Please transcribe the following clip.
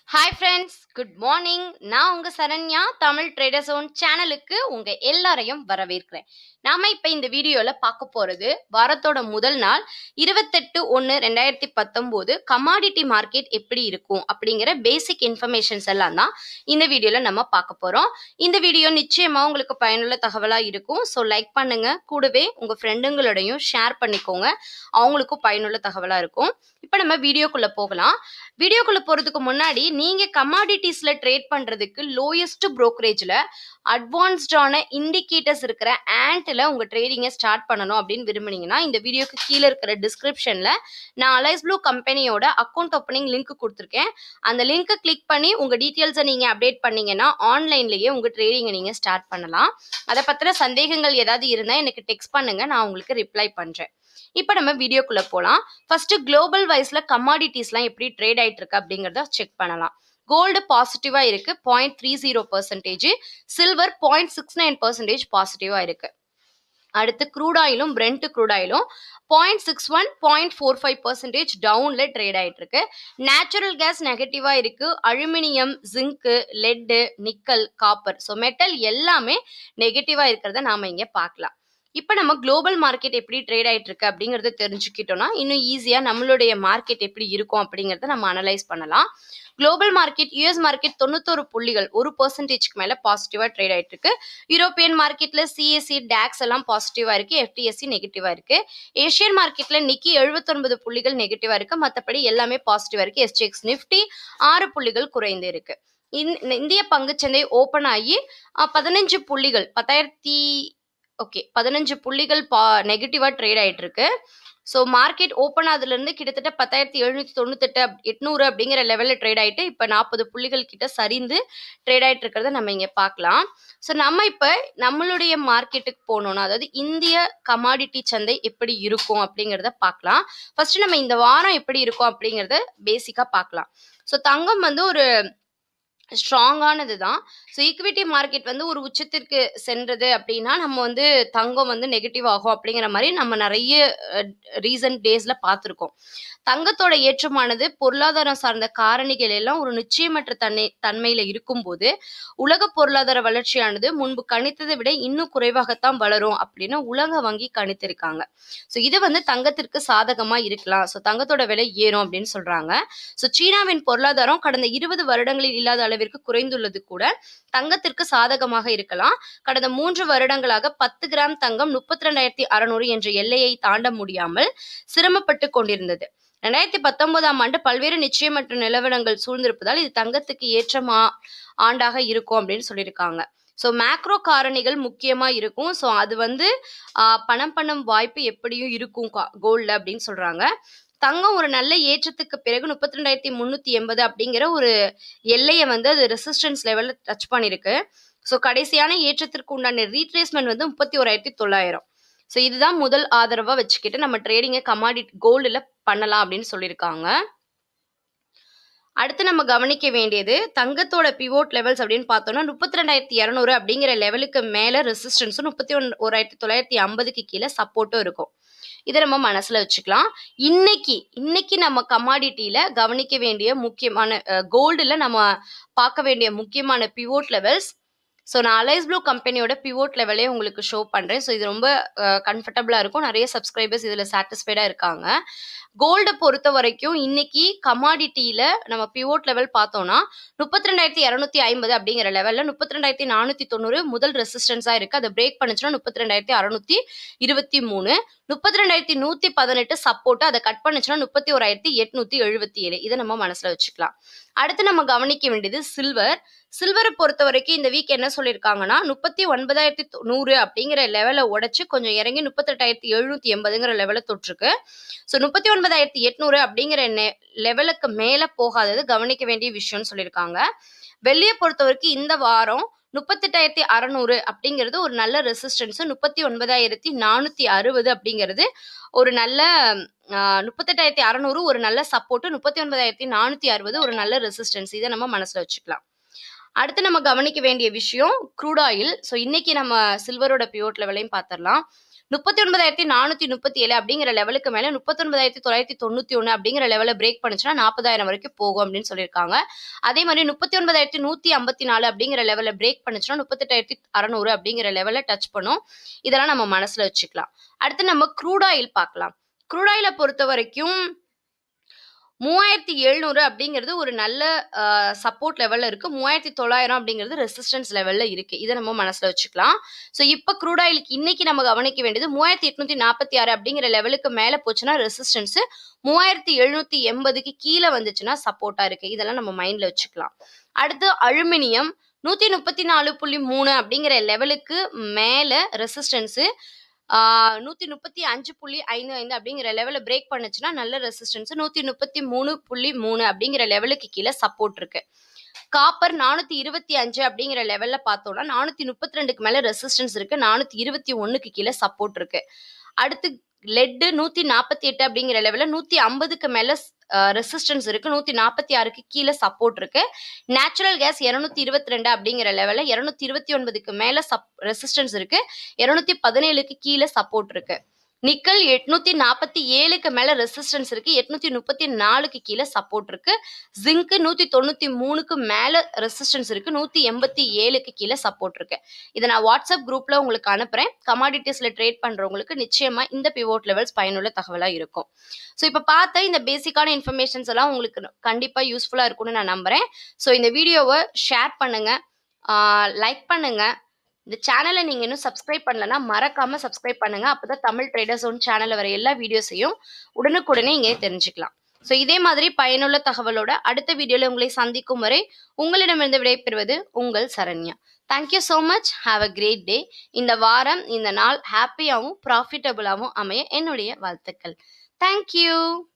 hi friends good morning நான் உங்க Saranya Tamil trader zone சேனலுக்கு உங்க எல்லாரையும் வரவேற்கிறேன் நாம இப்ப இந்த வீடியோல பார்க்க போறது வாரத்தோட முதல் நாள் இருபத்தெட்டு ஒன்று ரெண்டாயிரத்தி பத்தொம்போது கமாடிட்டி மார்க்கெட் எப்படி இருக்கும் அப்படிங்கிற பேசிக் இன்ஃபர்மேஷன்ஸ் எல்லாம் தான் இந்த வீடியோல நம்ம பார்க்க போறோம் இந்த வீடியோ நிச்சயமா உங்களுக்கு பயனுள்ள தகவலா இருக்கும் ஸோ லைக் பண்ணுங்க கூடவே உங்க ஃப்ரெண்டுங்களோடையும் ஷேர் பண்ணிக்கோங்க அவங்களுக்கும் பயனுள்ள தகவலா இருக்கும் இப்போ நம்ம வீடியோக்குள்ள போகலாம் வீடியோக்குள்ள போறதுக்கு முன்னாடி நீங்க கமாடிட்டிஸ்ல ட்ரேட் பண்றதுக்கு லோயஸ்ட் brokerage-ல அட்வான்ஸ்டான இண்டிகேட்டர்ஸ் இருக்கிற ஆண்ட்ல உங்க ட்ரேடிங்கை ஸ்டார்ட் பண்ணணும் அப்படின்னு விரும்புனீங்கன்னா இந்த வீடியோக்கு கீழே இருக்கிற டிஸ்கிரிப்ஷன்ல நான் அலைஸ் ப்ளூ கம்பெனியோட அக்கௌண்ட் ஓப்பனிங் லிங்க் கொடுத்துருக்கேன் அந்த லிங்க்கை கிளிக் பண்ணி உங்க டீட்டெயில்ஸை நீங்க அப்டேட் பண்ணீங்கன்னா ஆன்லைன்லயே உங்க ட்ரேடிங்கை நீங்க ஸ்டார்ட் பண்ணலாம் அதை பத்தின சந்தேகங்கள் ஏதாவது இருந்தா எனக்கு டெக்ஸ்ட் பண்ணுங்க நான் உங்களுக்கு ரிப்ளை பண்றேன் இப்போ நம்ம வீடியோக்குள்ள போகலாம் ஃபர்ஸ்ட் குளோபல் வைஸ்ல கமாடிட்டிஸ்லாம் எப்படி ட்ரேட் ஆயிட்டு இருக்கு அப்படிங்கறத செக் பண்ணலாம் கோல்டு பாசிட்டிவா இருக்கு point three zero percentage silver point six nine percentage பாசிட்டிவா இருக்கு அடுத்து க்ரூட் ஆயிலும் பிரெண்ட் க்ரூட் ஆயிலும் point six one point four five percentage டவுன்ல ட்ரேட் ஆயிட்டு இருக்கு நேச்சுரல் கேஸ் நெகட்டிவா இருக்கு aluminium zinc lead nickel copper so metal எல்லாமே நெகட்டிவா இருக்கிறத நாம இங்க பார்க்கலாம் இப்போ நம்ம குளோபல் மார்க்கெட் எப்படி ட்ரேட் ஆயிட்டு இருக்கு அப்படிங்கறத தெரிஞ்சுக்கிட்டோம்னா இன்னும் ஈஸியா நம்மளுடைய மார்க்கெட் எப்படி இருக்கும் அப்படிங்கறத நம்ம அனலைஸ் பண்ணலாம் குளோபல் மார்க்கெட் யூஎஸ் மார்க்கெட் தொண்ணூத்தொரு புள்ளிகள் ஒரு பர்சன்டேஜ்க்கு மேல பாசிட்டிவா ட்ரேட் ஆயிட்டு இருக்கு யூரோப்பியன் மார்க்கெட்ல சிஎஸ்சி டேக்ஸ் எல்லாம் பாசிட்டிவா இருக்கு எஃப்டிஎஸ்சி நெகட்டிவா இருக்கு ஏஷியன் மார்க்கெட்ல நிக்கி எழுபத்தொன்பது புள்ளிகள் நெகட்டிவா இருக்கு மற்றபடி எல்லாமே பாசிட்டிவா இருக்கு எஸ்டிஎக்ஸ் நிஃப்டி ஆறு புள்ளிகள் குறைந்து இருக்கு இந்~ இந்திய பங்குச்சந்தை ஓபன் ஆகி அஹ், பதினஞ்சு புள்ளிகள் பத்தாயிரத்தி ஓகே பதினஞ்சு புள்ளிகள் பா நெகட்டிவா ட்ரேட் ஆயிட்டு இருக்கு ஸோ மார்க்கெட் ஓப்பன் ஆகுதுலேருந்து கிட்டத்தட்ட பத்தாயிரத்தி எழுநூத்தி தொண்ணூத்தெட்டு அப்- எட்நூறு அப்படிங்கிற லெவலில் ட்ரேட் ஆயிட்டு இப்போ நாற்பது புள்ளிகள் கிட்ட சரிந்து ட்ரேட் ஆயிட்டு இருக்கிறத நம்ம இங்கே பார்க்கலாம் ஸோ நம்ம இப்போ நம்மளுடைய மார்க்கெட்டுக்கு போகணும்னா அதாவது இந்திய கமாடிட்டி சந்தை எப்படி இருக்கும் அப்படிங்கிறத பார்க்கலாம் ஃபர்ஸ்ட் நம்ம இந்த வாரம் எப்படி இருக்கும் அப்படிங்கிறத பேசிக்காக பார்க்கலாம் ஸோ தங்கம் வந்து ஒரு ஸ்ட்ராங்கானது தான் ஸோ ஈக்விட்டி மார்க்கெட் வந்து ஒரு உச்சத்திற்கு சென்றது அப்படின்னா நம்ம வந்து தங்கம் வந்து நெகட்டிவ் ஆகும் அப்படிங்கிற மாதிரி நம்ம நிறைய ரீசன்ட் டேஸ்ல பார்த்துருக்கோம் தங்கத்தோட ஏற்றமானது பொருளாதாரம் சார்ந்த காரணிகள் எல்லாம் ஒரு நிச்சயமற்ற தன்மை தன்மையில இருக்கும்போது உலக பொருளாதார வளர்ச்சியானது முன்பு கணித்ததை விட இன்னும் குறைவாகத்தான் வளரும் அப்படின்னு உலக வங்கி கணித்திருக்காங்க ஸோ இது வந்து தங்கத்திற்கு சாதகமா இருக்கலாம் ஸோ தங்கத்தோட விலை ஏறும் அப்படின்னு சொல்றாங்க ஸோ சீனாவின் பொருளாதாரம் கடந்த இருபது வருடங்களில் இல்லாத அளவிற்கு குறைந்துள்ளது கூட தங்கத்திற்கு சாதகமாக இருக்கலாம் கடந்த மூன்று வருடங்களாக பத்து கிராம் தங்கம் முப்பத்தி ரெண்டாயிரத்தி அறநூறு என்ற எல்லையை தாண்ட முடியாமல் சிரமப்பட்டு கொண்டிருந்தது ரெண்டாயிரத்தி பத்தொன்பதாம் ஆண்டு பல்வேறு நிச்சயமற்ற நிலவரங்கள் சூழ்ந்திருப்பதால் இது தங்கத்துக்கு ஏற்ற மா ஆண்டாக இருக்கும் அப்படின்னு சொல்லியிருக்காங்க ஸோ மேக்ரோ காரணிகள் முக்கியமா இருக்கும் ஸோ அது வந்து ஆஹ், பணம் பண்ணும் வாய்ப்பு எப்படியும் இருக்கும் கோல்ட்ல அப்படின்னு சொல்றாங்க தங்கம் ஒரு நல்ல ஏற்றத்துக்கு பிறகு முப்பத்தி ரெண்டாயிரத்தி முந்நூற்றி எண்பது அப்படிங்கிற ஒரு எல்லையை வந்து அது ரெசிஸ்டன்ஸ் லெவலில் டச் பண்ணியிருக்கு ஸோ கடைசியான ஏற்றத்திற்கு உண்டான ரீட்ரேஸ்மெண்ட் வந்து முப்பத்தி ஓராயிரத்தி தொள்ளாயிரம் ஸோ இதுதான் முதல் ஆதரவாக வச்சுக்கிட்டு நம்ம ட்ரேடிங்கை கமாடிட்டி கோல்டில் பண்ணலாம் அப்படின்னு சொல்லியிருக்காங்க அடுத்து நம்ம கவனிக்க வேண்டியது தங்கத்தோட பிவோட் லெவல்ஸ் அப்படின்னு பார்த்தோம்னா முப்பத்தி ரெண்டாயிரத்தி இரநூறு அப்படிங்கிற லெவலுக்கு மேலே ரெசிஸ்டன்ஸும் முப்பத்தி ஒன் ஓராயிரத்தி தொள்ளாயிரத்தி ஐம்பதுக்கு கீழே சப்போர்ட்டும் இருக்கும் இதை நம்ம மனசுல வச்சுக்கலாம் இன்னைக்கு இன்னைக்கு நம்ம கமாடிட்டியில கவனிக்க வேண்டிய முக்கியமான கோல்டுல நம்ம பார்க்க வேண்டிய முக்கியமான பிவோட் லெவல்ஸ் ஸோ நான் அலைஸ் ப்ளூ கம்பெனியோட பிவோட் லெவலே உங்களுக்கு ஷோ பண்ணுறேன் ஸோ இது ரொம்ப கம்ஃபர்டபுளாக இருக்கும் நிறைய சப்ஸ்கிரைபர்ஸ் இதில் சாட்டிஸ்ஃபைடாக இருக்காங்க கோல்டை பொறுத்த வரைக்கும் இன்னைக்கு கமாடிட்டியில் நம்ம பிவோட் லெவல் பார்த்தோம்னா முப்பத்தி ரெண்டாயிரத்தி இரநூத்தி ஐம்பது அப்படிங்கிற லெவலில் முப்பத்தி ரெண்டாயிரத்தி நானூற்றி தொண்ணூறு முதல் ரெசிஸ்டன்ஸாக இருக்குது அதை பிரேக் பண்ணுச்சுன்னா முப்பத்தி ரெண்டாயிரத்தி அறநூற்றி இருபத்தி மூணு முப்பத்தி ரெண்டாயிரத்தி நூற்றி பதினெட்டு சப்போர்ட்டு அதை கட் பண்ணுச்சுன்னா முப்பத்தி ஓராயிரத்தி எட்நூற்றி எழுபத்தி ஏழு இதை நம்ம மனசில் வச்சுக்கலாம் அடுத்து நம்ம கவனிக்க வேண்டியது சில்வர் சில்வரை பொறுத்த வரைக்கும் இந்த வீக் என்ன சொல்லியிருக்காங்கன்னா முப்பத்தி ஒன்பதாயிரத்தி தொ- நூறு அப்படிங்கிற லெவலை உடைச்சு கொஞ்சம் இறங்கி முப்பத்தெட்டாயிரத்தி எழுநூத்தி எண்பதுங்கிற லெவலை தொட்டிருக்கு ஸோ முப்பத்தி ஒன்பதாயிரத்தி எட்நூறு அப்படிங்கிற நெ- லெவலுக்கு மேலே போகாதது கவனிக்க வேண்டிய விஷயம்னு சொல்லியிருக்காங்க வெள்ளியை பொறுத்த வரைக்கும் இந்த வாரம் முப்பத்தெட்டாயிரத்தி அறநூறு அப்படிங்கிறது ஒரு நல்ல ரெசிஸ்டன்ஸ் முப்பத்தி ஒன்பதாயிரத்தி நானூத்தி அறுபது அப்படிங்கிறது ஒரு நல்ல முப்பத்தெட்டாயிரத்தி அறநூறு ஒரு நல்ல சப்போர்ட் முப்பத்தி ஒன்பதாயிரத்தி நானூத்தி அறுபது ஒரு நல்ல ரெசிஸ்டன்ஸ் இதை நம்ம மனசுல வச்சுக்கலாம் அடுத்து நம்ம கவனிக்க வேண்டிய விஷயம் க்ரூட் ஆயில் ஸோ இன்னைக்கு நம்ம சில்வரோட பியோட் லெவலையும் பார்த்துடலாம் முப்பத்தி ஒன்பதாயிரத்தி நானூத்தி முப்பத்தி ஏழு அப்படிங்கிற லெவலுக்கு மேல முப்பத்தி ஒன்பதாயிரத்தி தொள்ளாயிரத்தி தொண்ணூத்தி ஒண்ணு அப்படிங்கிற லெவல பிரேக் பண்ணுச்சுன்னா நாற்பதாயிரம் வரைக்கும் போகும் அப்படின்னு சொல்லியிருக்காங்க அதே மாதிரி முப்பத்தி ஒன்பதாயிரத்தி நூத்தி ஐம்பத்தி நாலு அப்படிங்கிற லெவல பிரேக் பண்ணுச்சுன்னா முப்பத்தெட்டாயிரத்தி அறநூறு அப்படிங்கிற லெவல டச் பண்ணும் இதெல்லாம் நம்ம மனசுல வச்சுக்கலாம் அடுத்து நம்ம க்ரூட் ஆயில் பார்க்கலாம் க்ரூட் ஆயிலை பொறுத்த வரைக்கும் மூவாயிரத்தி எழுநூறு அப்படிங்கிறது ஒரு நல்ல சப்போர்ட் லெவல்ல இருக்கு மூவாயிரத்தி தொள்ளாயிரம் அப்படிங்கிறது ரெசிஸ்டன்ஸ் லெவல்ல இருக்கு இதை நம்ம மனசுல வச்சுக்கலாம் ஸோ இப்போ க்ரூட் ஆயிலுக்கு இன்னைக்கு நம்ம கவனிக்க வேண்டியது மூவாயிரத்தி எட்நூத்தி நாற்பத்தி ஆறு அப்படிங்கிற லெவலுக்கு மேல போச்சுன்னா ரெசிஸ்டன்ஸ் மூவாயிரத்தி எழுநூத்தி எண்பதுக்கு கீழே வந்துச்சுன்னா சப்போர்ட்டா இருக்கு இதெல்லாம் நம்ம மைண்ட்ல வச்சுக்கலாம் அடுத்து அலுமினியம் நூத்தி முப்பத்தி நாலு புள்ளி மூணு அப்படிங்கிற லெவலுக்கு மேல ரெசிஸ்டன்ஸு நூத்தி முப்பத்தி அஞ்சு புள்ளி ஐந்து ஐந்து அப்படிங்கிற லெவல பிரேக் பண்ணுச்சுன்னா நல்ல ரெசிஸ்டன்ஸ் நூத்தி முப்பத்தி மூணு புள்ளி மூணு அப்படிங்கிற லெவலுக்கு கீழே சப்போர்ட் இருக்கு காப்பர் நானூத்தி இருபத்தி அஞ்சு அப்படிங்கிற லெவல்ல பார்த்தோம்னா நானூத்தி முப்பத்தி ரெண்டுக்கு மேல ரெசிஸ்டன்ஸ் இருக்கு நானூத்தி இருபத்தி ஒண்ணுக்கு கீழே சப்போர்ட் இருக்கு அடுத்து லெட்டு நூத்தி நாற்பத்தி எட்டு அப்படிங்கிற லெவல்ல நூத்தி ஐம்பதுக்கு மேல ரெசிஸ்டன்ஸ் இருக்கு நூத்தி நாற்பத்தி ஆறுக்கு கீழே சப்போர்ட் இருக்கு நேச்சுரல் கேஸ் இருநூத்தி இருபத்தி ரெண்டு அப்படிங்கிற லெவல்ல இருநூத்தி இருபத்தி ஒன்பதுக்கு மேல சப் ரெசிஸ்டன்ஸ் இருக்கு இருநூத்தி பதினேழுக்கு கீழே சப்போர்ட் இருக்கு நிக்கல் எட்நூத்தி நாற்பத்தி ஏழுக்கு மேல ரெசிஸ்டன்ஸ் இருக்கு எட்நூத்தி முப்பத்தி நாலுக்கு கீழே சப்போர்ட் இருக்கு ஜிங்க் நூத்தி தொண்ணூத்தி மூணுக்கு மேல ரெசிஸ்டன்ஸ் இருக்கு நூத்தி எண்பத்தி ஏழுக்கு கீழே சப்போர்ட் இருக்கு இதை நான் வாட்ஸ்அப் குரூப்ல உங்களுக்கு அனுப்புறேன் கமாடிட்டிஸ்ல ட்ரேட் பண்றவங்களுக்கு நிச்சயமா இந்த பிவோட் லெவல்ஸ் பயனுள்ள தகவலா இருக்கும் ஸோ இப்போ பார்த்த இந்த பேசிக்கான இன்ஃபர்மேஷன்ஸ் எல்லாம் உங்களுக்கு கண்டிப்பா யூஸ்ஃபுல்லா இருக்கும்னு நான் நம்புறேன் ஸோ இந்த வீடியோவை ஷேர் பண்ணுங்க லைக் பண்ணுங்க இந்த சேனலை நீங்கள் இன்னும் சப்ஸ்கிரைப் பண்ணலன்னா மறக்காம சப்ஸ்கிரைப் பண்ணுங்க அப்பதான் தமிழ் ட்ரேடர்ஸ் ஒன் சேனலில் வர எல்லா வீடியோஸையும் உடனுக்குடனே இங்கே தெரிஞ்சுக்கலாம் ஸோ இதே மாதிரி பயனுள்ள தகவலோட அடுத்த வீடியோவில் உங்களை சந்திக்கும் வரை உங்களிடமிருந்து விடைபெறுவது உங்கள் Saranya thank you so much have a great day இந்த வாரம் இந்த நாள் ஹாப்பியாகவும் ப்ராஃபிட்டபுளாகவும் அமைய என்னுடைய வாழ்த்துக்கள் தேங்க்யூ